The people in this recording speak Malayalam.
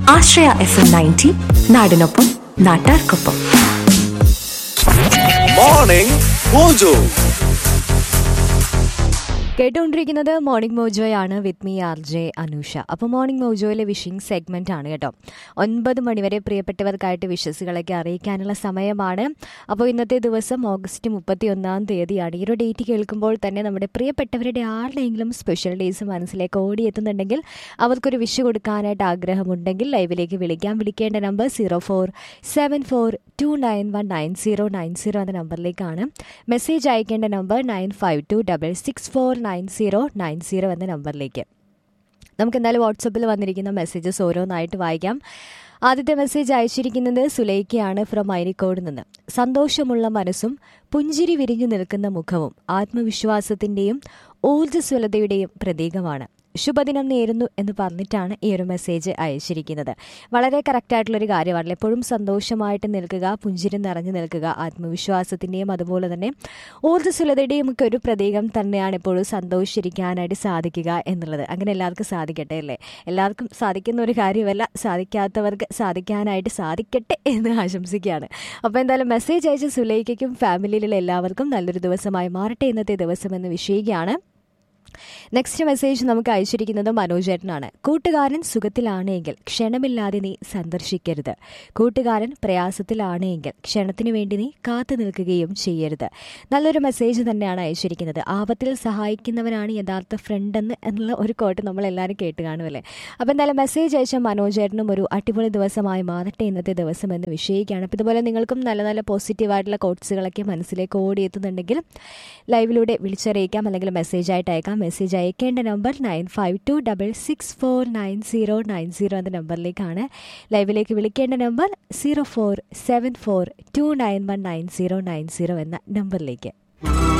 ആശ്രയ എഫ് എം നയൻറ്റി നാടിനൊപ്പം നാട്ടാർക്കൊപ്പം മോർണിംഗ് മോജോ കേട്ടുകൊണ്ടിരിക്കുന്നത് മോർണിംഗ് മോജോയാണ് with me R J Anusha അപ്പോൾ മോർണിംഗ് മോജോയിലെ വിഷിംഗ് സെഗ്മെന്റ് ആണ് കേട്ടോ ഒൻപത് മണിവരെ പ്രിയപ്പെട്ടവർക്കായിട്ട് വിഷസുകളൊക്കെ അറിയിക്കാനുള്ള സമയമാണ് അപ്പോൾ ഇന്നത്തെ ദിവസം ഓഗസ്റ്റ് മുപ്പത്തി ഒന്നാം തീയതിയാണ് ഈ ഒരു ഡേറ്റ് കേൾക്കുമ്പോൾ തന്നെ നമ്മുടെ പ്രിയപ്പെട്ടവരുടെ ആരുടെയെങ്കിലും സ്പെഷ്യൽ ഡേയ്സ് മനസ്സിലേക്ക് ഓടിയെത്തുന്നുണ്ടെങ്കിൽ അവർക്കൊരു വിഷ് കൊടുക്കാനായിട്ട് ആഗ്രഹമുണ്ടെങ്കിൽ ലൈവിലേക്ക് വിളിക്കാം വിളിക്കേണ്ട number zero four seven four two nine one nine zero nine zero എന്ന നമ്പറിലേക്കാണ് മെസ്സേജ് അയക്കേണ്ട number nine five two double six four nine zero nine zero എന്ന നമ്പറിലേക്ക് നമുക്ക് എന്തായാലും വാട്സപ്പിൽ വന്നിരിക്കുന്ന മെസ്സേജസ് ഓരോന്നായിട്ട് വായിക്കാം ആദ്യത്തെ മെസ്സേജ് അയച്ചിരിക്കുന്നത് സുലൈക്കയാണ് ഫ്രം ഐനിക്കോട് നിന്ന് സന്തോഷമുള്ള മനസ്സും പുഞ്ചിരി വിരിഞ്ഞു നിൽക്കുന്ന മുഖവും ആത്മവിശ്വാസത്തിൻ്റെയും ഊർജ്ജസ്വലതയുടെയും പ്രതീകമാണ് ശുഭദിനം നേരുന്നു എന്ന് പറഞ്ഞിട്ടാണ് ഈ ഒരു മെസ്സേജ് അയച്ചിരിക്കുന്നത് വളരെ കറക്റ്റായിട്ടുള്ളൊരു കാര്യമാണ് എപ്പോഴും സന്തോഷമായിട്ട് നിൽക്കുക പുഞ്ചിരി നിറഞ്ഞു നിൽക്കുക ആത്മവിശ്വാസത്തിൻ്റെയും അതുപോലെ തന്നെ ഊർജ്ജസ്വലതയുടെയും ഒക്കെ ഒരു പ്രതീകം തന്നെയാണ് എപ്പോഴും സന്തോഷിച്ചിരിക്കാനായിട്ട് സാധിക്കുക എന്നുള്ളത് അങ്ങനെ എല്ലാവർക്കും സാധിക്കട്ടെ അല്ലേ എല്ലാവർക്കും സാധിക്കുന്ന ഒരു കാര്യമല്ല സാധിക്കാത്തവർക്ക് സാധിക്കാനായിട്ട് സാധിക്കട്ടെ എന്ന് ആശംസിക്കുകയാണ് അപ്പോൾ എന്തായാലും മെസ്സേജ് അയച്ച സുലൈക്കും ഫാമിലിയിലുള്ള എല്ലാവർക്കും നല്ലൊരു ദിവസമായി മാറട്ടെ ഇന്നത്തെ ദിവസം എന്ന് വിഷയിക്കുകയാണ് നെക്സ്റ്റ് മെസ്സേജ് നമുക്ക് അയച്ചിരിക്കുന്നത് മനോജേട്ടനാണ് കൂട്ടുകാരൻ സുഖത്തിലാണ് എങ്കിൽ ക്ഷണമില്ലാതെ നീ സന്ദർശിക്കരുത് കൂട്ടുകാരൻ പ്രയാസത്തിലാണ് എങ്കിൽ ക്ഷണത്തിനു വേണ്ടി നീ കാത്തു നിൽക്കുകയും ചെയ്യരുത് നല്ലൊരു മെസ്സേജ് തന്നെയാണ് അയച്ചിരിക്കുന്നത് ആപത്തിൽ സഹായിക്കുന്നവനാണ് യഥാർത്ഥ ഫ്രണ്ട് എന്ന് എന്നുള്ള ഒരു കോട്ട് നമ്മൾ എല്ലാവരും കേട്ട് കാണുമല്ലേ അപ്പോൾ എന്തായാലും മെസ്സേജ് അയച്ച മനോജേട്ടനും ഒരു അടിപൊളി ദിവസമായി മാറട്ടെ ഇന്നത്തെ ദിവസം എന്ന് വിഷയിക്കുകയാണ് അപ്പോൾ ഇതുപോലെ നിങ്ങൾക്കും നല്ല നല്ല പോസിറ്റീവായിട്ടുള്ള കോട്ട്സുകളൊക്കെ മനസ്സിലേക്ക് ഓടിയെത്തുന്നുണ്ടെങ്കിൽ ലൈവിലൂടെ വിളിച്ചറിയിക്കാം അല്ലെങ്കിൽ മെസ്സേജ് ആയിട്ട് അയക്കാം മെസ്സേജ് അയക്കേണ്ട number nine five two double six four nine zero nine zero എന്ന നമ്പറിലേക്കാണ് ലൈവിലേക്ക് വിളിക്കേണ്ട number zero four seven four two nine one nine zero nine zero എന്ന നമ്പറിലേക്ക്